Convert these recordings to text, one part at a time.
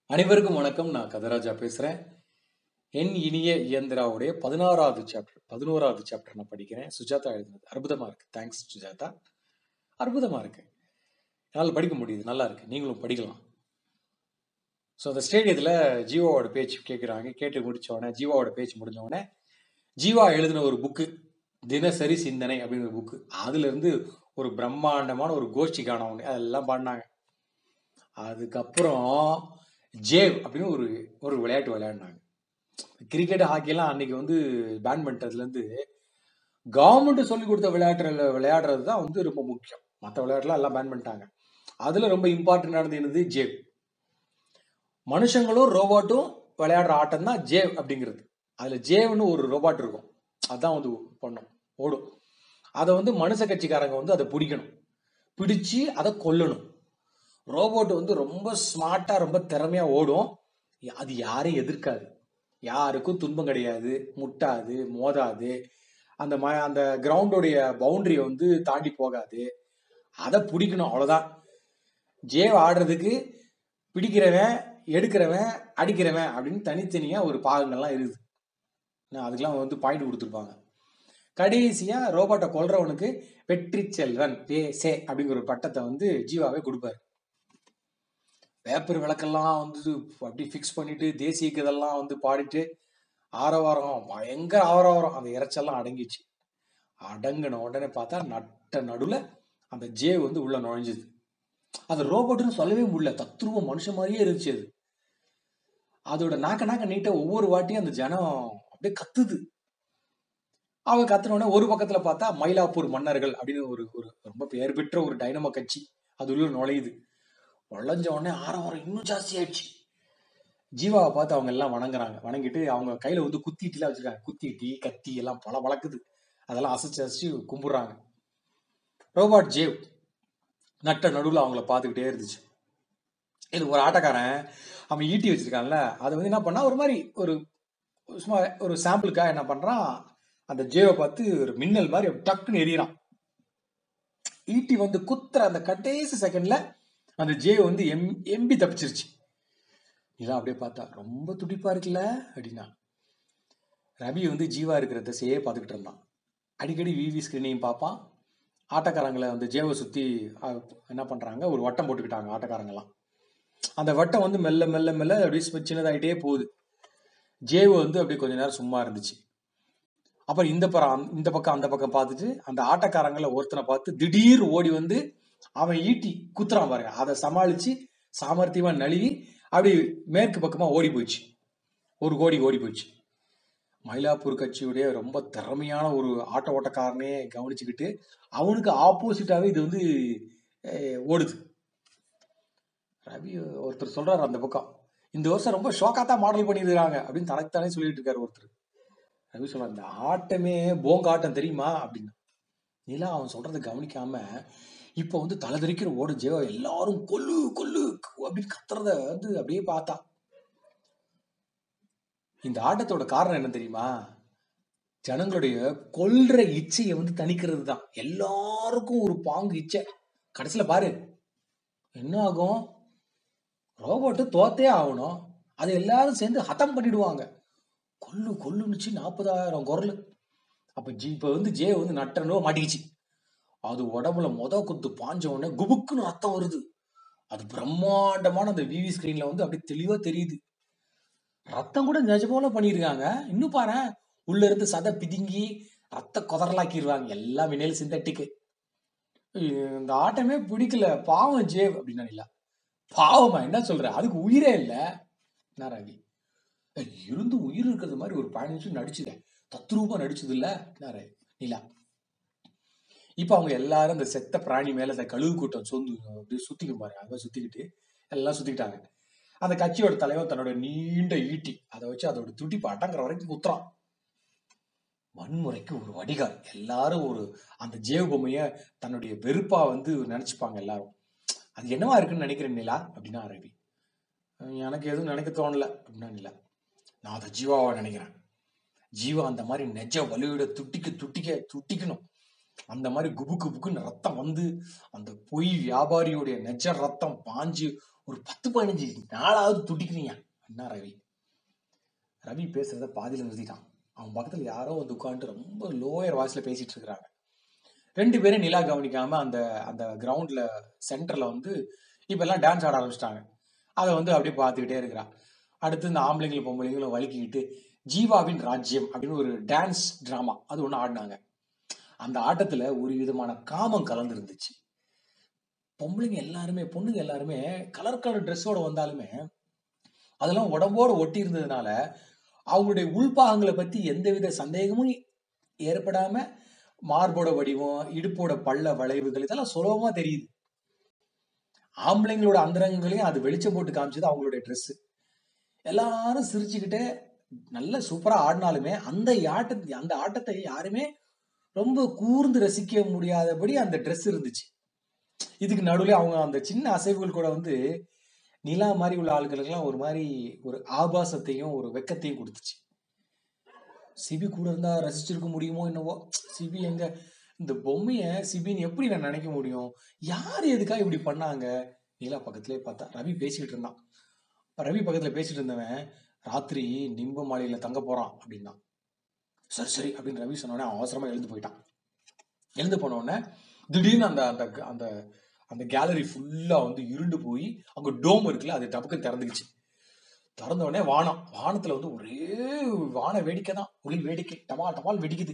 அனைவருக்கும் வணக்கம் நான் கதராஜா பேசுறேன் என் இனிய இயந்திராவுடைய பதினாறாவது சாப்டர் பதினோராவது சாப்டர் நான் படிக்கிறேன் சுஜாதா எழுதுனது அற்புதமா இருக்கு தேங்க்ஸ் சுஜாதா அற்புதமா இருக்கு என்னால் படிக்க முடியுது நல்லா இருக்கு நீங்களும் படிக்கலாம் ஸோ அந்த ஸ்டேடியத்தில் ஜீவாவோட பேச்சு கேட்குறாங்க கேட்டு முடிச்ச உடனே ஜீவாவோட பேச்சு முடிஞ்ச உடனே ஜீவா எழுதின ஒரு புக்கு தினசரி சிந்தனை அப்படின்னு ஒரு புக்கு அதுல இருந்து ஒரு பிரம்மாண்டமான ஒரு கோஷ்டி காண ஒன்று அதெல்லாம் பாடினாங்க அதுக்கப்புறம் ஜேவ் அப்படின்னு ஒரு ஒரு விளையாட்டு விளையாடினாங்க கிரிக்கெட் ஹாக்கிலாம் அன்னைக்கு வந்து பேன் பண்ணிட்டதுலேருந்து கவர்மெண்ட் சொல்லி கொடுத்த விளையாட்டுல விளையாடுறது தான் வந்து ரொம்ப முக்கியம் மற்ற விளையாட்டுலாம் எல்லாம் பேன் பண்ணிட்டாங்க அதில் ரொம்ப இம்பார்ட்டண்டானது என்னது ஜேவ் மனுஷங்களும் ரோபோட்டும் விளையாடுற ஆட்டம் தான் ஜேவ் அப்படிங்கிறது அதில் ஜேவ்னு ஒரு ரோபாட் இருக்கும் அதான் வந்து பண்ணும் ஓடும் அதை வந்து மனுஷ கட்சிக்காரங்க வந்து அதை பிடிக்கணும் பிடிச்சு அதை கொல்லணும் ரோபோட் வந்து ரொம்ப ஸ்மார்ட்டா ரொம்ப திறமையா ஓடும் அது யாரையும் எதிர்க்காது யாருக்கும் துன்பம் கிடையாது முட்டாது மோதாது அந்த ம அந்த கிரவுண்டோடைய பவுண்டரியை வந்து தாண்டி போகாது அதை பிடிக்கணும் அவ்வளோதான் ஜேவ் ஆடுறதுக்கு பிடிக்கிறவன் எடுக்கிறவன் அடிக்கிறவன் அப்படின்னு தனித்தனியா ஒரு பாகங்கள்லாம் இருக்குது நான் அதுக்கெல்லாம் வந்து பாயிண்ட் கொடுத்துருப்பாங்க கடைசியா ரோபோட்டை கொல்றவனுக்கு வெற்றி செல்வன் பே சே அப்படிங்கிற ஒரு பட்டத்தை வந்து ஜீவாவே கொடுப்பாரு பேப்பர் விளக்கெல்லாம் வந்து அப்படி ஃபிக்ஸ் பண்ணிட்டு தேசிய கீதெல்லாம் வந்து பாடிட்டு ஆரவாரம் பயங்கர ஆரவாரம் அந்த இறைச்செல்லாம் அடங்கிச்சு அடங்கின உடனே பார்த்தா நட்ட நடுல அந்த ஜே வந்து உள்ள நுழைஞ்சுது அது ரோபோட்னு சொல்லவே முடியல தத்ரூபம் மனுஷன் மாதிரியே இருந்துச்சு அது அதோட நாக்க நாக்க நீட்ட ஒவ்வொரு வாட்டியும் அந்த ஜனம் அப்படியே கத்துது அவங்க கத்துன உடனே ஒரு பக்கத்துல பார்த்தா மயிலாப்பூர் மன்னர்கள் அப்படின்னு ஒரு ஒரு ரொம்ப பெயர் பெற்ற ஒரு டைனமோ கட்சி அது உள்ள நுழையுது நுழைஞ்ச உடனே ஆரவாரம் இன்னும் ஜாஸ்தி ஆயிடுச்சு ஜீவாவை பார்த்து அவங்க எல்லாம் வணங்குறாங்க வணங்கிட்டு அவங்க கையில வந்து குத்திட்டுலாம் வச்சிருக்காங்க குத்திட்டி கத்தி எல்லாம் பல வளர்க்குது அதெல்லாம் அசைச்சு அசைச்சு கும்பிடுறாங்க ரோபாட் ஜேவ் நட்ட நடுவில் அவங்கள பார்த்துக்கிட்டே இருந்துச்சு இது ஒரு ஆட்டக்காரன் அவன் ஈட்டி வச்சிருக்கான்ல அதை வந்து என்ன பண்ணா ஒரு மாதிரி ஒரு சும்மா ஒரு சாம்பிளுக்காக என்ன பண்றான் அந்த ஜேவை பார்த்து ஒரு மின்னல் மாதிரி டக்குன்னு எரியறான் ஈட்டி வந்து குத்துற அந்த கடைசி செகண்ட்ல அந்த ஜே வந்து எம் எம்பி தப்பிச்சிருச்சு இதான் அப்படியே பார்த்தா ரொம்ப துடிப்பா இருக்குல்ல அப்படின்னா ரவி வந்து ஜீவா இருக்கிற திசையே பார்த்துக்கிட்டு இருந்தான் அடிக்கடி விவி ஸ்கிரீனையும் பார்ப்பான் ஆட்டக்காரங்களை வந்து ஜேவை சுத்தி அஹ், என்ன பண்றாங்க ஒரு வட்டம் போட்டுக்கிட்டாங்க ஆட்டக்காரங்கெல்லாம் அந்த வட்டம் வந்து மெல்ல மெல்ல மெல்ல அப்படியே சின்னதாயிட்டே போகுது ஜேவு வந்து அப்படியே கொஞ்ச நேரம் சும்மா இருந்துச்சு அப்புறம் இந்த பக்கம் இந்த பக்கம் அந்த பக்கம் பார்த்துட்டு அந்த ஆட்டக்காரங்கள ஒருத்தனை பார்த்து திடீர் ஓடி வந்து அவன் ஈட்டி குத்துறான் பாருங்க அதை சமாளிச்சு சாமர்த்தியமா நழுவி அப்படி மேற்கு பக்கமா ஓடி போச்சு ஒரு கோடி ஓடி போச்சு மயிலாப்பூர் கட்சியுடைய ரொம்ப திறமையான ஒரு ஆட்ட ஓட்டக்காரனே கவனிச்சுக்கிட்டு அவனுக்கு ஆப்போசிட்டாவே இது வந்து அஹ், ஓடுது ரவி ஒருத்தர் சொல்றாரு அந்த பக்கம் இந்த வருஷம் ரொம்ப ஷோக்காத்தான் மாடல் பண்ணியிருக்காங்க அப்படின்னு தனக்குத்தானே சொல்லிட்டு இருக்காரு ஒருத்தர் ரவி சொல்றாரு இந்த ஆட்டமே போங்க ஆட்டம் தெரியுமா அப்படின்னு நிலா அவன் சொல்றதை கவனிக்காம இப்போ வந்து தலை தெரிக்கிற ஓட ஜெவா எல்லாரும் கொல்லு கொல்லு அப்படின்னு கத்துறத வந்து அப்படியே பார்த்தா இந்த ஆட்டத்தோட காரணம் என்ன தெரியுமா ஜனங்களுடைய கொல்ற இச்சையை வந்து தணிக்கிறது தான் எல்லாருக்கும் ஒரு பாங்கு இச்சை கடைசியில பாரு என்ன ஆகும் ரோபோட்டு தோத்தே ஆகணும் அது எல்லாரும் சேர்ந்து ஹதம் பண்ணிடுவாங்க கொல்லு கொல்லுன்னுச்சு நாற்பதாயிரம் குரல் அப்ப ஜி இப்ப வந்து ஜே வந்து நட்டனோ மாட்டிக்கிச்சு அது உடம்புல மொத குத்து பாஞ்ச உடனே குபுக்குன்னு ரத்தம் வருது அது பிரம்மாண்டமான அந்த விவி ஸ்கிரீன்ல வந்து அப்படியே தெளிவா தெரியுது ரத்தம் கூட நிஜமால பண்ணியிருக்காங்க இன்னும் பாரு உள்ள இருந்து சதை பிதுங்கி ரத்த குதறலாக்கிடுவாங்க எல்லாம் வினைல் சிந்தட்டிக்கு இந்த ஆட்டமே பிடிக்கல பாவம் ஜேவ் அப்படின்னா இல்ல பாவமா என்ன சொல்ற அதுக்கு உயிரே இல்ல என்ன ரவி ஏய், இருந்து உயிர் இருக்கிறது மாதிரி ஒரு பதினஞ்சு நிமிஷம் நடிச்சுத தத்ரூபா நடிச்சது இல்ல என்ன ரவி நிலா இப்ப அவங்க எல்லாரும் அந்த செத்த பிராணி மேல அந்த கழுகு கூட்டம் சொந்து அப்படியே சுத்திக்கும் பாருங்க அதை சுத்திக்கிட்டு எல்லாம் சுத்திக்கிட்டாங்க அந்த கட்சியோட தலைவர் தன்னோட நீண்ட ஈட்டி அதை வச்சு அதோட துடிப்பு அடங்குற வரைக்கும் குத்துறான் வன்முறைக்கு ஒரு வடிகால் எல்லாரும் ஒரு அந்த ஜேவ பொம்மைய தன்னுடைய வெறுப்பா வந்து நினைச்சுப்பாங்க எல்லாரும் அது என்னவா இருக்குன்னு நினைக்கிறேன் நிலா அப்படின்னா ரவி அஹ் எனக்கு எதுவும் நினைக்க தோணல அப்படின்னா நிலா நான் அதை ஜீவாவா நினைக்கிறேன் ஜீவா அந்த மாதிரி நெஜ வலுவிட துட்டிக்க துட்டிக்க துட்டிக்கணும் அந்த மாதிரி குபு குபுக்குன்னு ரத்தம் வந்து அந்த பொய் வியாபாரியுடைய நெஜ ரத்தம் பாஞ்சு ஒரு பத்து பதினஞ்சு நாளாவது துடிக்கிறீங்க என்ன ரவி ரவி பேசுறத பாதியில நிறுத்திட்டான் அவன் பக்கத்துல யாரோ வந்து உட்காந்துட்டு ரொம்ப லோயர் வாய்ஸ்ல பேசிட்டு இருக்கிறாங்க ரெண்டு பேரும் நிலா கவனிக்காம அந்த அந்த கிரவுண்ட்ல சென்டர்ல வந்து இப்ப எல்லாம் டான்ஸ் ஆட ஆரம்பிச்சிட்டாங்க அதை வந்து அப்படியே பார்த்துக்கிட்டே இருக்கிறான் அடுத்து இந்த ஆம்பளைங்களும் பொம்பளைங்களும் வலிக்கிக்கிட்டு ஜீவாவின் ராஜ்யம் அப்படின்னு ஒரு டான்ஸ் டிராமா அது ஒன்று ஆடினாங்க அந்த ஆட்டத்துல ஒரு விதமான காமம் கலந்து இருந்துச்சு பொம்பளைங்க எல்லாருமே பொண்ணுங்க எல்லாருமே கலர் கலர் ட்ரெஸ்ஸோட வந்தாலுமே அதெல்லாம் உடம்போட ஒட்டி இருந்ததுனால அவங்களுடைய உள்பாகங்களை பத்தி எந்தவித சந்தேகமும் ஏற்படாம மார்போட வடிவம் இடுப்போட பள்ள வளைவுகள் இதெல்லாம் சுலபமா தெரியுது ஆம்பளைங்களோட அந்தரங்கங்களையும் அது வெளிச்சம் போட்டு காமிச்சது அவங்களுடைய ட்ரெஸ் எல்லாரும் சிரிச்சுக்கிட்டே நல்ல சூப்பரா ஆடினாலுமே அந்த ஆட்ட அந்த ஆட்டத்தை யாருமே ரொம்ப கூர்ந்து ரசிக்க முடியாதபடி அந்த ட்ரெஸ் இருந்துச்சு இதுக்கு நடுவில் அவங்க அந்த சின்ன அசைவுகள் கூட வந்து நிலா மாதிரி உள்ள ஆட்களுக்கெல்லாம் ஒரு மாதிரி ஒரு ஆபாசத்தையும் ஒரு வெக்கத்தையும் கொடுத்துச்சு சிபி கூட இருந்தா ரசிச்சிருக்க முடியுமோ என்னவோ சிபி எங்க இந்த பொம்மைய சிபின்னு எப்படி நான் நினைக்க முடியும் யார் எதுக்காக இப்படி பண்ணாங்க நிலா பக்கத்திலே பார்த்தா ரவி பேசிக்கிட்டு இருந்தான் ரவி பக்கத்துல பேசிட்டு இருந்தவன் ராத்திரி நிம்ப மாலையில தங்க போறான் அப்படின்னா சரி சரி அப்படின்னு ரவி சொன்ன உடனே அவன் அவசரமா எழுந்து போயிட்டான் எழுந்து போன உடனே திடீர்னு அந்த அந்த அந்த அந்த கேலரி ஃபுல்லா வந்து இருண்டு போய் அங்க டோம் இருக்குல்ல அது டபக்குன்னு திறந்துக்குச்சு திறந்த உடனே வானம் வானத்துல வந்து ஒரே வான வேடிக்கை தான் ஒளி வேடிக்கை டமால் டமால் வெடிக்குது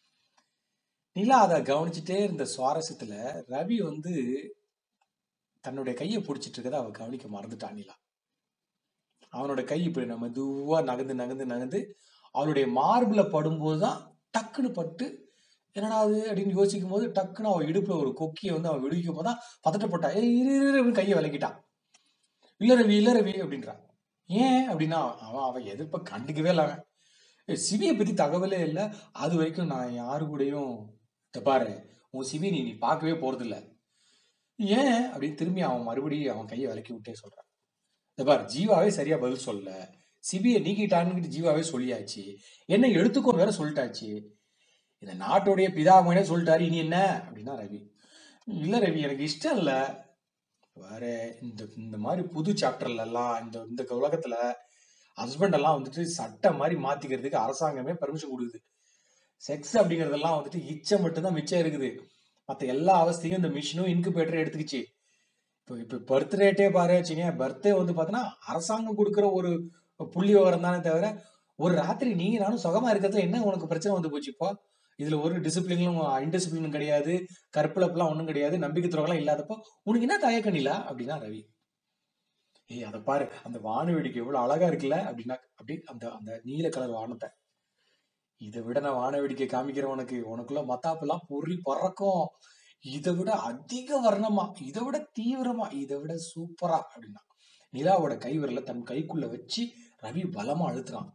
நிலா அதை கவனிச்சுட்டே இருந்த சுவாரஸ்யத்துல ரவி வந்து தன்னுடைய கையை பிடிச்சிட்டு இருக்கதை அவ கவனிக்க மறந்துட்டான் நிலா அவனோட கை இப்படி நம்ம மெதுவா நகர்ந்து நகர்ந்து நகர்ந்து அவளுடைய மார்பிள படும்போது தான் டக்குன்னு பட்டு என்னடா அது அப்படின்னு யோசிக்கும் போது டக்குன்னு அவன் இடுப்புல ஒரு கொக்கியை வந்து அவன் விடுவிக்கும் போது தான் பதட்டப்பட்டா ஏ இரு இரு, இரு அப்படின்னு கையை விளக்கிட்டான் இல்ல ரவி இல்ல ரவி அப்படின்றான் ஏன் அப்படின்னா அவன் அவன் எதிர்ப்ப கண்டுக்கவே இல்லை அவன் ஏய், சிவியை பத்தி தகவலே இல்லை அது வரைக்கும் நான் யாரு கூடயும் இத பாரு உன் சிவி நீ நீ பார்க்கவே போறது இல்ல ஏன் அப்படின்னு திரும்பி அவன் மறுபடியும் அவன் கையை விலக்கி விட்டே சொல்றான் இத பாரு ஜீவாவே சரியா பதில் சொல்லல சிபியை நீக்கிட்டான்னு ஜீவாவே சொல்லியாச்சு என்ன எடுத்துக்கோ வேற சொல்லிட்டாச்சு இந்த நாட்டுடைய பிதாமகனே சொல்லிட்டாரு இனி என்ன அப்படின்னா ரவி இல்ல ரவி எனக்கு இஷ்டம் இல்ல வேற இந்த இந்த மாதிரி புது சாப்டர்ல எல்லாம் இந்த இந்த உலகத்துல ஹஸ்பண்ட் எல்லாம் வந்துட்டு சட்டம் மாதிரி மாத்திக்கிறதுக்கு அரசாங்கமே பெர்மிஷன் கொடுக்குது செக்ஸ் அப்படிங்கறதெல்லாம் வந்துட்டு இச்சை மட்டும்தான் மிச்சம் இருக்குது மத்த எல்லா அவஸ்தையும் இந்த மிஷினும் இன்குபேட்டர் எடுத்துக்கிச்சு இப்போ இப்போ பர்த் ரேட்டே பாரு வச்சுங்க பர்த்டே வந்து பார்த்தோன்னா அரசாங்கம் கொடுக்குற ஒரு புள்ளி விவரம் தானே தவிர ஒரு ராத்திரி நீங்க நானும் சுகமா இருக்கிறதுல என்ன உனக்கு பிரச்சனை வந்து போச்சு இப்போ இதுல ஒரு டிசிப்ளினும் இன்டிசிப்ளினும் கிடையாது கற்பிழப்பெல்லாம் ஒண்ணும் கிடையாது நம்பிக்கை துறவெல்லாம் இல்லாதப்போ உனக்கு என்ன தயக்கணிலா அப்படின்னா ரவி ஏய் அதை பாரு அந்த வான வேடிக்கை எவ்வளவு அழகா இருக்குல்ல அப்படின்னா அப்படி அந்த அந்த நீல கலர் வானத்தை இதை விட நான் வான வேடிக்கை காமிக்கிறேன் உனக்கு உனக்குள்ள மத்தாப்பெல்லாம் பொறி பறக்கும் இதை விட அதிக வர்ணமா இதை விட தீவிரமா இதை விட சூப்பரா அப்படின்னா நிலாவோட கை விரல தன் கைக்குள்ள வச்சு ரவி பலமா அழுத்துறான்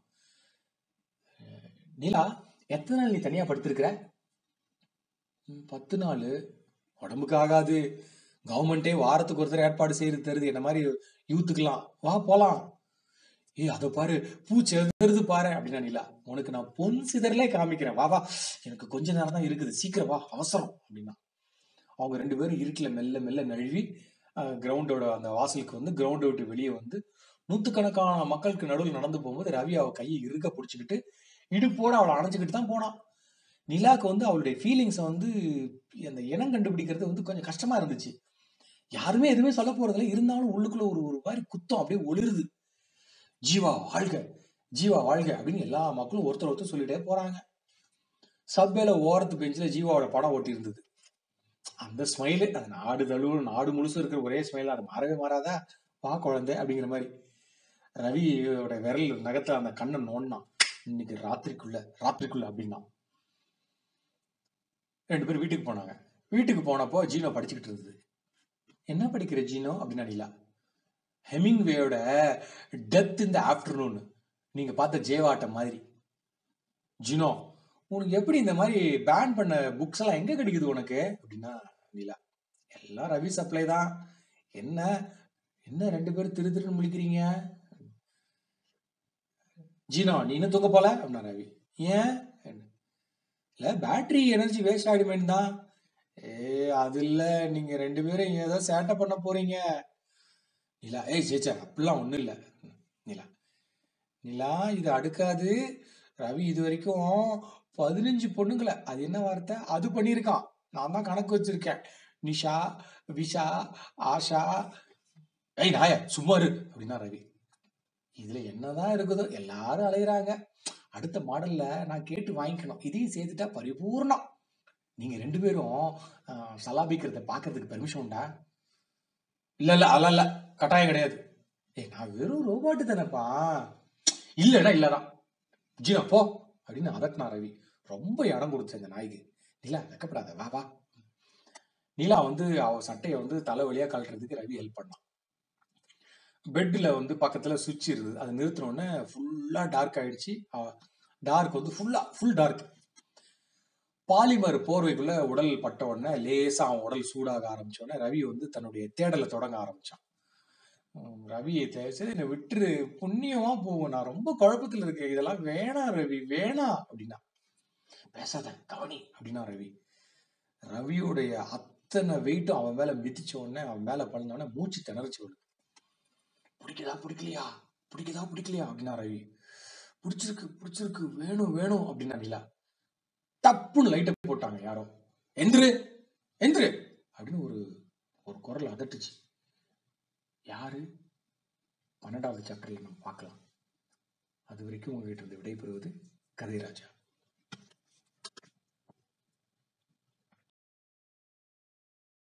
நிலா எத்தனை நாள் நீ தனியா படுத்திருக்கிற "ம், பத்து நாள் உடம்புக்கு ஆகாது கவர்மெண்டே வாரத்துக்கு ஒருத்தர் ஏற்பாடு செய்யறது தருது என்ன மாதிரி யூத்துக்கலாம் வா போலாம் ஏய் அதை பாரு பூ செதறுது பாரு அப்படின்னா நிலா உனக்கு நான் பொன் சிதறலே காமிக்கிறேன் வா வா எனக்கு கொஞ்ச நேரம் தான் இருக்குது சீக்கிரம் வா அவசரம் அப்படின்னா அவங்க ரெண்டு பேரும் இருட்டில் மெல்ல மெல்ல நழுவி கிரவுண்டோட அந்த வாசலுக்கு வந்து கிரவுண்டை விட்டு வெளியே வந்து நூத்துக்கணக்கான மக்களுக்கு நடுவில் நடந்து போகும்போது ரவி அவ கையை இறுக பிடிச்சிக்கிட்டு இடுப்போட அவளை அணைச்சிக்கிட்டு தான் போனான் நிலாக்கு வந்து அவளுடைய ஃபீலிங்ஸை வந்து அந்த இனம் கண்டுபிடிக்கிறது வந்து கொஞ்சம் கஷ்டமா இருந்துச்சு யாருமே எதுவுமே சொல்ல போறதில்ல இருந்தாலும் உள்ளுக்குள்ள ஒரு ஒரு மாதிரி குத்தம் அப்படியே ஒளிருது ஜீவா வாழ்க ஜீவா வாழ்க அப்படின்னு எல்லா மக்களும் ஒருத்தர் ஒருத்தர் சொல்லிட்டே போறாங்க சப்பேல ஓரத்து பெஞ்சில் ஜீவாவோட படம் ஒட்டி இருந்தது அந்த ஸ்மைலு அது நாடு தழுவு நாடு முழுசும் இருக்கிற ஒரே ஸ்மைலா அது மாறவே மாறாதா வா குழந்தை அப்படிங்கிற மாதிரி ரவியோட விரல் நகத்துல அந்த கண்ணை நோண்டினான் இன்னைக்கு ராத்திரிக்குள்ள ராத்திரிக்குள்ள அப்படின்னா ரெண்டு பேரும் வீட்டுக்கு போனாங்க வீட்டுக்கு போனப்போ ஜீனோ படிச்சுக்கிட்டு இருந்தது என்ன படிக்கிற ஜீனோ அப்படின்னா நிலா ஹெமிங்வேயோட டெத் இந்த ஆஃப்டர்நூன் நீங்க பார்த்த ஜேவாட்டம் மாதிரி ஜினோ உனக்கு எப்படி இந்த மாதிரி பேன் பண்ண புக்ஸ் எல்லாம் எங்க கிடைக்குது உனக்கு அப்படின்னா நிலா எல்லாம் ரவி சப்ளை தான் என்ன என்ன ரெண்டு பேரும் திரு திருன்னு முழிக்கிறீங்க ஜீனோ நீ இன்னும் தூங்க போல அப்படின்னா ரவி ஏன் இல்ல பேட்டரி எனர்ஜி வேஸ்ட் ஆகிடுமேன்னு தான் ஏ அது இல்ல நீங்க ரெண்டு பேரும் ஏதோ சேட்டை பண்ண போறீங்க நிலா ஏய் சேச்சா அப்படிலாம் ஒண்ணும் இல்ல நிலா நிலா இது அடுக்காது ரவி இது வரைக்கும் பதினஞ்சு பொண்ணுங்களை அது என்ன வார்த்தை அது பண்ணியிருக்கான் நான் தான் கணக்கு வச்சிருக்கேன் நிஷா விஷா ஆஷா ஏய் நாய சும்மா இரு அப்படின்னா ரவி இதுல என்னதான் இருக்குதோ எல்லாரும் அலையுறாங்க அடுத்த மாடல்ல நான் கேட்டு வாங்கிக்கணும் இதையும் சேர்த்துட்டா பரிபூர்ணம் நீங்க ரெண்டு பேரும் ஆஹ், சலாபிக்கிறத பாக்குறதுக்கு பெர்மிஷன் உண்டா இல்ல இல்ல அதெல்லாம் இல்ல கட்டாயம் கிடையாது ஏய் நான் வெறும் ரோபோட்டு தானேப்பா இல்லடா இல்லதான் ஜீனா போ அப்படின்னு அதட்டினா ரவி ரொம்ப இடம் கொடுத்த இந்த நாய்க்கு நிலா வெக்கப்படாத வா வா நிலா வந்து அவ சட்டையை வந்து தலை வழியா கழட்டுறதுக்கு ரவி ஹெல்ப் பண்ணான் பெட்ல வந்து பக்கத்துல சுவிட்ச் இருந்தது அதை நிறுத்தின உடனே ஃபுல்லா டார்க் ஆயிடுச்சு டார்க் வந்து ஃபுல்லா ஃபுல் டார்க் பாலிமர் போர்வைக்குள்ள உடல் பட்ட உடனே லேசா அவன் உடல் சூடாக ஆரம்பிச்ச உடனே ரவி வந்து தன்னுடைய தேடலை தொடங்க ஆரம்பிச்சான் உம் ரவி தயவு செய்து என்னை விட்டுரு புண்ணியமா போகும் நான் ரொம்ப குழப்பத்துல இருக்கேன் இதெல்லாம் வேணாம் ரவி வேணாம் அப்படின்னா பேசாத கவனி அப்படின்னா ரவி ரவியோடைய அத்தனை வெயிட்டும் அவன் மேல மிதிச்ச உடனே அவன் மேல பழுந்த உடனே மூச்சு திணறிச்சு விடு பிடிக்குதா பிடிக்கலையா பிடிக்குதா பிடிக்கலையா அப்படின்னா ரவி பிடிச்சிருக்கு பிடிச்சிருக்கு வேணும் வேணும் அப்படின்னா நிலா டப்புன்னு லைட்டை போட்டாங்க யாரோ எந்திரு எந்திரு அப்படின்னு ஒரு ஒரு குரல் அதட்டுச்சு யாரு பன்னெண்டாவது சாப்டர்ல நம்ம பார்க்கலாம் அது வரைக்கும் உங்ககிட்ட இருந்து விடைபெறுவது கதைராஜா